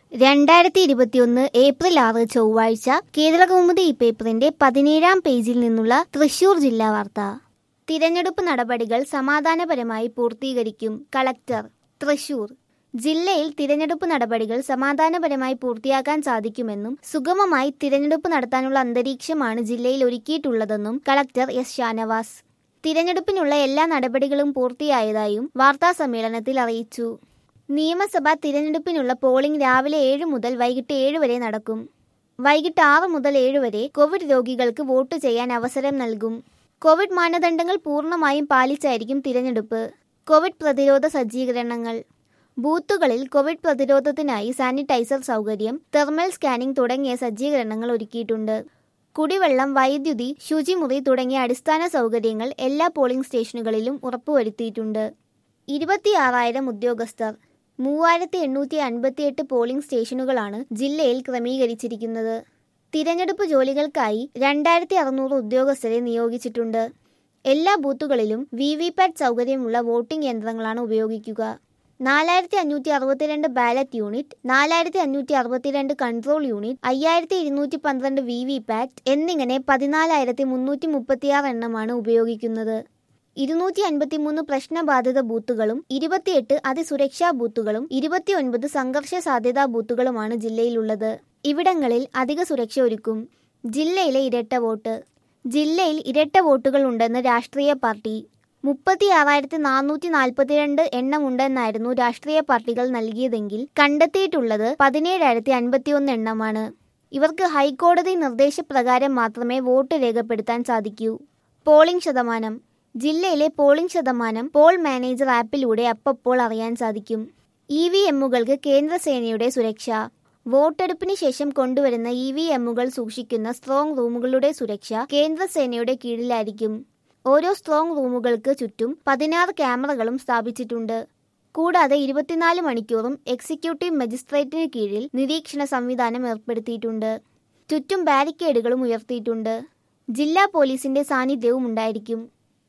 രണ്ടായിരത്തി ഇരുപത്തിയൊന്ന് ഏപ്രിൽ ആറ് ചൊവ്വാഴ്ച കേരളകൗമുദി ഈ പേപ്പറിന്റെ പതിനേഴാം പേജിൽ നിന്നുള്ള തൃശൂർ ജില്ലാ വാർത്ത തിരഞ്ഞെടുപ്പ് നടപടികൾ സമാധാനപരമായി പൂർത്തീകരിക്കും കളക്ടർ തൃശൂർ ജില്ലയിൽ തിരഞ്ഞെടുപ്പ് നടപടികൾ സമാധാനപരമായി പൂർത്തിയാക്കാൻ സാധിക്കുമെന്നും സുഗമമായി തിരഞ്ഞെടുപ്പ് നടത്താനുള്ള അന്തരീക്ഷമാണ് ജില്ലയിൽ ഒരുക്കിയിട്ടുള്ളതെന്നും കളക്ടർ എസ് ഷാനവാസ് തിരഞ്ഞെടുപ്പിനുള്ള എല്ലാ നടപടികളും പൂർത്തിയായതായും വാർത്താസമ്മേളനത്തിൽ അറിയിച്ചു നിയമസഭാ തിരഞ്ഞെടുപ്പിനുള്ള പോളിംഗ് രാവിലെ ഏഴ് മുതൽ വൈകിട്ട് ഏഴ് വരെ നടക്കും വൈകിട്ട് ആറ് മുതൽ ഏഴ് വരെ കോവിഡ് രോഗികൾക്ക് വോട്ട് ചെയ്യാൻ അവസരം നൽകും കോവിഡ് മാനദണ്ഡങ്ങൾ പൂർണ്ണമായും പാലിച്ചായിരിക്കും തിരഞ്ഞെടുപ്പ് കോവിഡ് പ്രതിരോധ സജ്ജീകരണങ്ങൾ ബൂത്തുകളിൽ കോവിഡ് പ്രതിരോധത്തിനായി സാനിറ്റൈസർ സൗകര്യം തെർമൽ സ്കാനിംഗ് തുടങ്ങിയ സജ്ജീകരണങ്ങൾ ഒരുക്കിയിട്ടുണ്ട് കുടിവെള്ളം വൈദ്യുതി ശുചിമുറി തുടങ്ങിയ അടിസ്ഥാന സൗകര്യങ്ങൾ എല്ലാ പോളിംഗ് സ്റ്റേഷനുകളിലും ഉറപ്പുവരുത്തിയിട്ടുണ്ട് ഇരുപത്തിയാറായിരം ഉദ്യോഗസ്ഥർ മൂവായിരത്തി എണ്ണൂറ്റി അൻപത്തിയെട്ട് പോളിംഗ് സ്റ്റേഷനുകളാണ് ജില്ലയിൽ ക്രമീകരിച്ചിരിക്കുന്നത് തിരഞ്ഞെടുപ്പ് ജോലികൾക്കായി രണ്ടായിരത്തി അറുന്നൂറ് ഉദ്യോഗസ്ഥരെ നിയോഗിച്ചിട്ടുണ്ട് എല്ലാ ബൂത്തുകളിലും വി വി പാറ്റ് സൗകര്യമുള്ള വോട്ടിംഗ് യന്ത്രങ്ങളാണ് ഉപയോഗിക്കുക നാലായിരത്തി അഞ്ഞൂറ്റി അറുപത്തിരണ്ട് ബാലറ്റ് യൂണിറ്റ് നാലായിരത്തി അഞ്ഞൂറ്റി അറുപത്തിരണ്ട് കൺട്രോൾ യൂണിറ്റ് അയ്യായിരത്തി ഇരുന്നൂറ്റി പന്ത്രണ്ട് വി വി പാറ്റ് എന്നിങ്ങനെ പതിനാലായിരത്തി മുന്നൂറ്റി മുപ്പത്തിയാറ് എണ്ണമാണ് ഉപയോഗിക്കുന്നത് ഇരുന്നൂറ്റി അൻപത്തിമൂന്ന് പ്രശ്നബാധിത ബൂത്തുകളും ഇരുപത്തിയെട്ട് അതിസുരക്ഷാ ബൂത്തുകളും ഇരുപത്തിയൊൻപത് സംഘർഷ സാധ്യതാ ബൂത്തുകളുമാണ് ജില്ലയിലുള്ളത് ഇവിടങ്ങളിൽ അധിക സുരക്ഷ ഒരുക്കും ജില്ലയിലെ ഇരട്ട വോട്ട് ജില്ലയിൽ ഇരട്ട വോട്ടുകൾ ഉണ്ടെന്ന് രാഷ്ട്രീയ പാർട്ടി മുപ്പത്തിയാറായിരത്തി നാനൂറ്റി നാൽപ്പത്തിരണ്ട് എണ്ണമുണ്ടെന്നായിരുന്നു രാഷ്ട്രീയ പാർട്ടികൾ നൽകിയതെങ്കിൽ കണ്ടെത്തിയിട്ടുള്ളത് പതിനേഴായിരത്തി അൻപത്തിയൊന്ന് എണ്ണമാണ് ഇവർക്ക് ഹൈക്കോടതി നിർദ്ദേശപ്രകാരം മാത്രമേ വോട്ട് രേഖപ്പെടുത്താൻ സാധിക്കൂ പോളിംഗ് ശതമാനം ജില്ലയിലെ പോളിംഗ് ശതമാനം പോൾ മാനേജർ ആപ്പിലൂടെ അപ്പപ്പോൾ അറിയാൻ സാധിക്കും ഇ വി എമ്മുകൾക്ക് കേന്ദ്രസേനയുടെ സുരക്ഷ വോട്ടെടുപ്പിന് ശേഷം കൊണ്ടുവരുന്ന ഇ വി എമ്മുകൾ സൂക്ഷിക്കുന്ന സ്ട്രോങ് റൂമുകളുടെ സുരക്ഷ കേന്ദ്രസേനയുടെ കീഴിലായിരിക്കും ഓരോ സ്ട്രോങ് റൂമുകൾക്ക് ചുറ്റും പതിനാറ് ക്യാമറകളും സ്ഥാപിച്ചിട്ടുണ്ട് കൂടാതെ ഇരുപത്തിനാല് മണിക്കൂറും എക്സിക്യൂട്ടീവ് മജിസ്ട്രേറ്റിന് കീഴിൽ നിരീക്ഷണ സംവിധാനം ഏർപ്പെടുത്തിയിട്ടുണ്ട് ചുറ്റും ബാരിക്കേഡുകളും ഉയർത്തിയിട്ടുണ്ട് ജില്ലാ പോലീസിന്റെ സാന്നിധ്യവും ഉണ്ടായിരിക്കും